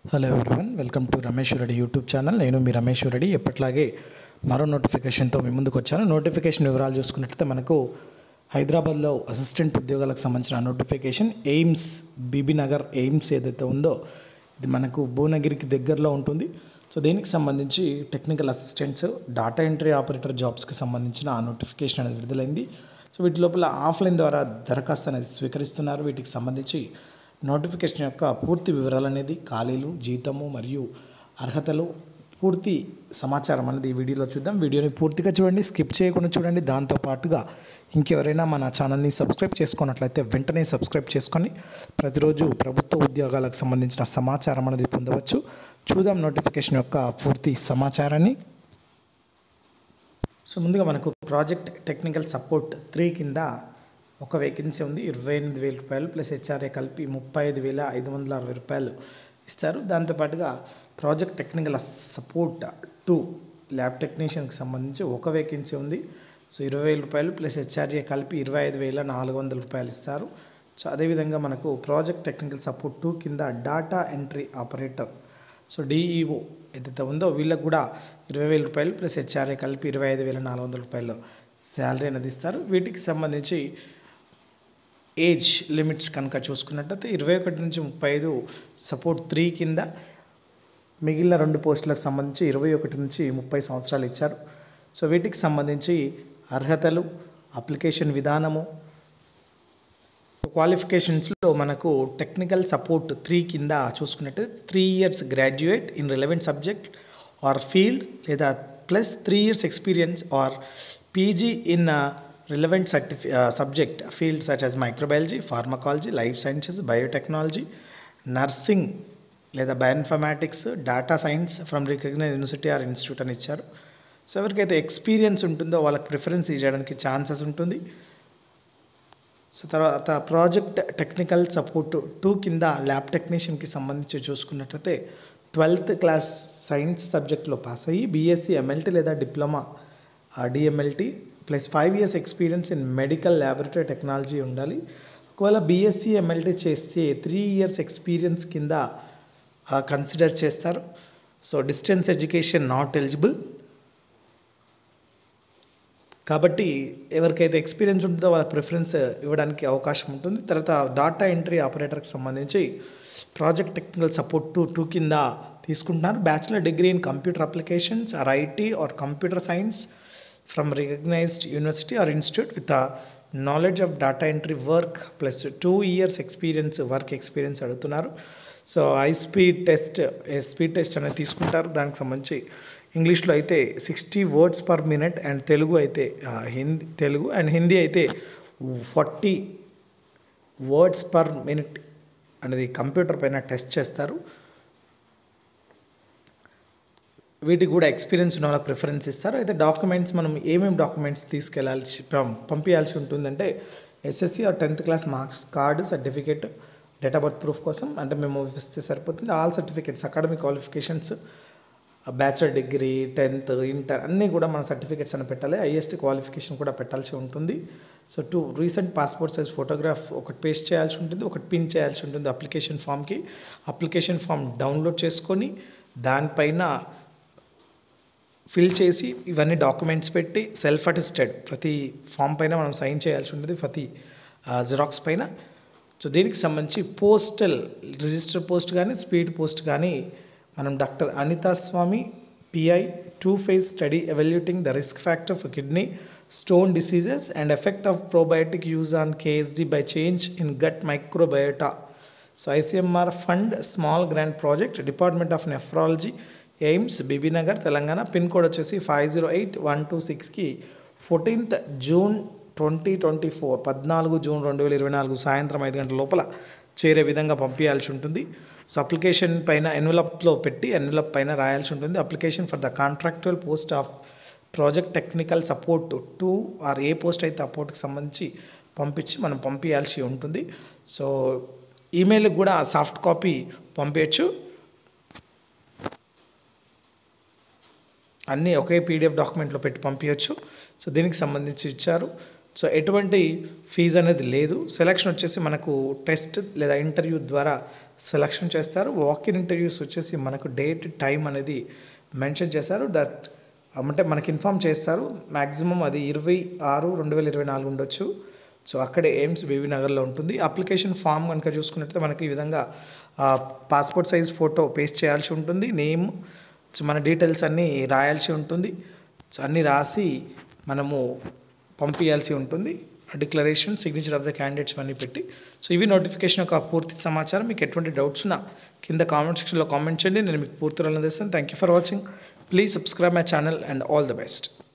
hello everyone welcome to Ramesh Reddy YouTube channel నేను మీ రమేష్ రెడ్డి ఎప్పట్లాగే మరో నోటిఫికేషన్తో మీ ముందుకు వచ్చాను నోటిఫికేషన్ వివరాలు చూసుకున్నట్లయితే మనకు హైదరాబాద్లో అసిస్టెంట్ ఉద్యోగాలకు సంబంధించిన నోటిఫికేషన్ ఎయిమ్స్ బీబీనగర్ ఎయిమ్స్ ఏదైతే ఉందో ఇది మనకు భువనగిరికి దగ్గరలో ఉంటుంది సో దీనికి సంబంధించి technical assistants data entry operator జాబ్స్కి సంబంధించిన ఆ నోటిఫికేషన్ అనేది విడుదలైంది సో వీటి లోపల ఆఫ్లైన్ ద్వారా దరఖాస్తు అనేది స్వీకరిస్తున్నారు వీటికి సంబంధించి నోటిఫికేషన్ యొక్క పూర్తి వివరాలు అనేది ఖాళీలు జీతము మరియు అర్హతలు పూర్తి సమాచారం అనేది ఈ వీడియోలో చూద్దాం వీడియోని పూర్తిగా చూడండి స్కిప్ చేయకుండా చూడండి దాంతో పాటుగా ఇంకెవరైనా మన ఛానల్ని సబ్స్క్రైబ్ చేసుకున్నట్లయితే వెంటనే సబ్స్క్రైబ్ చేసుకొని ప్రతిరోజు ప్రభుత్వ ఉద్యోగాలకు సంబంధించిన సమాచారం అనేది పొందవచ్చు చూద్దాం నోటిఫికేషన్ యొక్క పూర్తి సమాచారాన్ని సో ముందుగా మనకు ప్రాజెక్ట్ టెక్నికల్ సపోర్ట్ త్రీ కింద ఒక వేకెన్సీ ఉంది ఇరవై ఎనిమిది వేల రూపాయలు ప్లస్ హెచ్ఆర్ఏ కలిపి ముప్పై ఐదు వేల ఐదు వందల అరవై రూపాయలు ఇస్తారు దాంతోపాటుగా project technical support two lab టెక్నీషియన్కి సంబంధించి ఒక వేకెన్సీ ఉంది సో ఇరవై వేల రూపాయలు ప్లస్ హెచ్ఆర్ఏ కలిపి ఇరవై ఐదు వేల నాలుగు వందల రూపాయలు ఇస్తారు సో అదేవిధంగా మనకు ప్రాజెక్ట్ టెక్నికల్ సపోర్ట్ టూ కింద data entry operator so DEO ఏదైతే ఉందో వీళ్ళకి కూడా ఇరవై వేల రూపాయలు ప్లస్ హెచ్ఆర్ఏ కలిపి ఇరవై ఐదు వేల నాలుగు వందల రూపాయలు శాలరీ అనేది ఇస్తారు వీటికి సంబంధించి ఏజ్ లిమిట్స్ కనుక చూసుకున్నట్టయితే ఇరవై ఒకటి నుంచి ముప్పై ఐదు సపోర్ట్ త్రీ కింద మిగిలిన రెండు పోస్టులకు సంబంధించి ఇరవై ఒకటి నుంచి ముప్పై సంవత్సరాలు ఇచ్చారు సో వీటికి సంబంధించి అర్హతలు అప్లికేషన్ విధానము క్వాలిఫికేషన్స్లో మనకు టెక్నికల్ సపోర్ట్ త్రీ కింద చూసుకున్నట్టు three years graduate in relevant subject or field లేదా plus three years experience or PG in relevant సర్టిఫి subject field such as microbiology pharmacology life sciences biotechnology nursing లేదా bioinformatics data science from recognise university or institute అని ఇచ్చారు so ఎవరికైతే experience ఉంటుందో వాళ్ళకి preference ఇవ్వడానికి chances ఉంటుంది సో తర్వాత ప్రాజెక్ట్ టెక్నికల్ సపోర్ట్ టూ కింద ల్యాబ్ టెక్నీషియన్కి సంబంధించి చూసుకున్నట్లయితే ట్వెల్త్ క్లాస్ సైన్స్ సబ్జెక్ట్లో పాస్ అయ్యి బీఎస్సీ ఎంఎల్టీ లేదా diploma DMLT plus five years experience in medical laboratory technology ఉండాలి ఒకవేళ బీఎస్సీ ఎంఎల్టీ చేస్తే త్రీ ఇయర్స్ ఎక్స్పీరియన్స్ కింద కన్సిడర్ చేస్తారు so distance education not eligible కాబట్టి ఎవరికైతే ఎక్స్పీరియన్స్ ఉంటుందో వాళ్ళ ప్రిఫరెన్స్ ఇవ్వడానికి అవకాశం ఉంటుంది తర్వాత డాటా ఎంట్రీ ఆపరేటర్కి సంబంధించి project technical support two two కింద తీసుకుంటున్నారు bachelor degree in computer applications or IT or computer science from recognised university or institute with knowledge of data entry work plus two years experience work experience అడుగుతున్నారు so I speed test speed test అనేది తీసుకుంటారు దానికి సంబంధించి ఇంగ్లీష్లో అయితే sixty words per minute and Telugu అయితే Hindi Telugu and Hindi అయితే forty words per minute అనేది కంప్యూటర్ పైన టెస్ట్ చేస్తారు వీటికి కూడా ఎక్స్పీరియన్స్ ఉన్న వాళ్ళకి ప్రిఫరెన్స్ ఇస్తారు అయితే డాక్యుమెంట్స్ మనం ఏమేమి డాక్యుమెంట్స్ తీసుకెళ్ళాల్సి పంపించాల్సి ఉంటుందంటే SSC or tenth class marks card certificate date of birth proof కోసం అంటే మేము ఇస్తే సరిపోతుంది all certificates academic qualifications bachelor degree tenth inter అన్నీ కూడా మన సర్టిఫికేట్స్ అని పెట్టాలి ఐఎస్టీ క్వాలిఫికేషన్ కూడా పెట్టాల్సి ఉంటుంది so two recent passport size photograph ఒకటి పేస్ట్ చేయాల్సి ఉంటుంది ఒకటి పిన్ చేయాల్సి ఉంటుంది అప్లికేషన్ ఫామ్కి అప్లికేషన్ ఫామ్ డౌన్లోడ్ చేసుకొని దానిపైన ఫిల్ చేసి ఇవన్నీ డాక్యుమెంట్స్ పెట్టి సెల్ఫ్ అటెస్టెడ్ ప్రతి ఫామ్ పైన మనం సైన్ చేయాల్సి ఉంటుంది ప్రతి జిరాక్స్ పైన సో దీనికి సంబంధించి పోస్టల్ రిజిస్టర్ పోస్ట్ కానీ స్పీడ్ పోస్ట్ కానీ మనం doctor Anita Swamy PI two phase study evaluating the risk factor for kidney stone diseases and effect of probiotic use on KSD by change in gut microbiota so ICMR fund small grant project department of nephrology AIIMS Bibinagar Telangana pin code వచ్చేసి five zero eight one two సిక్స్కి fourteenth June twenty twenty four పద్నాలుగు June రెండు వేల ఇరవై నాలుగు సాయంత్రం ఐదు గంటల లోపల చేరే విధంగా పంపించాల్సి ఉంటుంది సో అప్లికేషన్ పైన ఎన్వలప్లో పెట్టి ఎన్వలప్ పైన రాయాల్సి ఉంటుంది application for the contractual post of project technical support two or a post అయితే ఆ పోస్ట్కి సంబంధించి పంపించి మనం పంపించాల్సి ఉంటుంది సో ఈమెయిల్కి కూడా సాఫ్ట్ కాపీ పంపించచ్చు అన్నీ ఒకే పీడిఎఫ్ డాక్యుమెంట్లో పెట్టి పంపించచ్చు సో దీనికి సంబంధించి ఇచ్చారు సో ఎటువంటి ఫీజు అనేది లేదు సెలక్షన్ వచ్చేసి మనకు టెస్ట్ లేదా ఇంటర్వ్యూ ద్వారా సెలక్షన్ చేస్తారు వాక్ ఇన్ ఇంటర్వ్యూస్ వచ్చేసి మనకు డేట్ టైం అనేది మెన్షన్ చేశారు దట్ అంటే మనకి ఇన్ఫామ్ చేస్తారు మ్యాక్సిమం అది ఇరవై ఆరు రెండు వేల ఇరవై నాలుగు ఉండొచ్చు సో అక్కడే ఎయిమ్స్ బేబీ నగర్లో ఉంటుంది అప్లికేషన్ ఫామ్ కనుక చూసుకున్నట్లయితే మనకి ఈ విధంగా పాస్పోర్ట్ సైజ్ ఫోటో పేస్ట్ చేయాల్సి ఉంటుంది నేమ్ సో మన డీటెయిల్స్ అన్నీ రాయాల్సి ఉంటుంది సో అన్నీ రాసి మనము పంపించాల్సి ఉంటుంది declaration signature of the candidates అన్నీ పెట్టి సో ఇవి నోటిఫికేషన్ యొక్క పూర్తి సమాచారం మీకు ఎటువంటి డౌట్స్ ఉన్నా కింద కామెంట్ సెక్షన్లో కామెంట్ చేయండి నేను మీకు పూర్తి అందిస్తాను thank you for watching please subscribe my channel and all the best